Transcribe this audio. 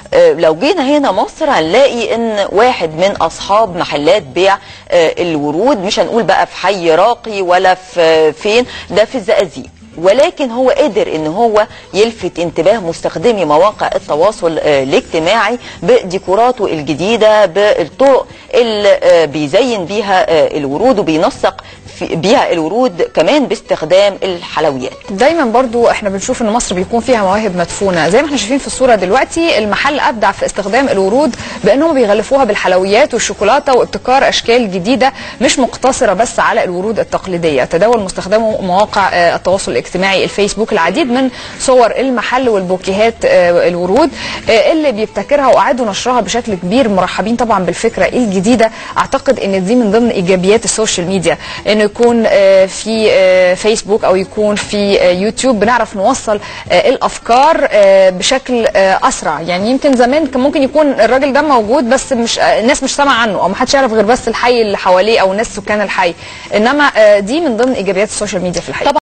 آه، لو جينا هنا مصر هنلاقي ان واحد من اصحاب محلات بيع آه، الورود مش هنقول بقى في حي راقي ولا في فين ده في الزقازيق ولكن هو قدر ان هو يلفت انتباه مستخدمي مواقع التواصل آه، الاجتماعي بديكوراته الجديده بالطرق اللي آه، بيزين بيها آه، الورود وبينسق في- بيها الورود كمان باستخدام الحلويات دايما برضو احنا بنشوف ان مصر بيكون فيها مواهب مدفونه زي ما احنا شايفين في الصوره دلوقتي المحل ابدع في استخدام الورود بانهم بيغلفوها بالحلويات والشوكولاته وابتكار اشكال جديده مش مقتصره بس على الورود التقليديه تداول مستخدمو مواقع آه، التواصل الاجتماعي الفيسبوك العديد من صور المحل والبوكيهات آه، الورود آه، اللي بيبتكرها واعادوا نشرها بشكل كبير مرحبين طبعا بالفكره الجديده اعتقد ان دي من ضمن ايجابيات السوشيال ميديا انه يكون آه، في آه، فيسبوك او يكون في آه، يوتيوب بنعرف نوصل آه، الافكار آه، بشكل آه، اسرع يعني يمكن زمان كان ممكن يكون الراجل ده موجود بس مش آه، الناس مش سامعه عنه او ما حدش يعرف غير بس الحي اللي حواليه او الناس سكان الحي انما آه، دي من ضمن ايجابيات السوشيال ميديا في الحقيقه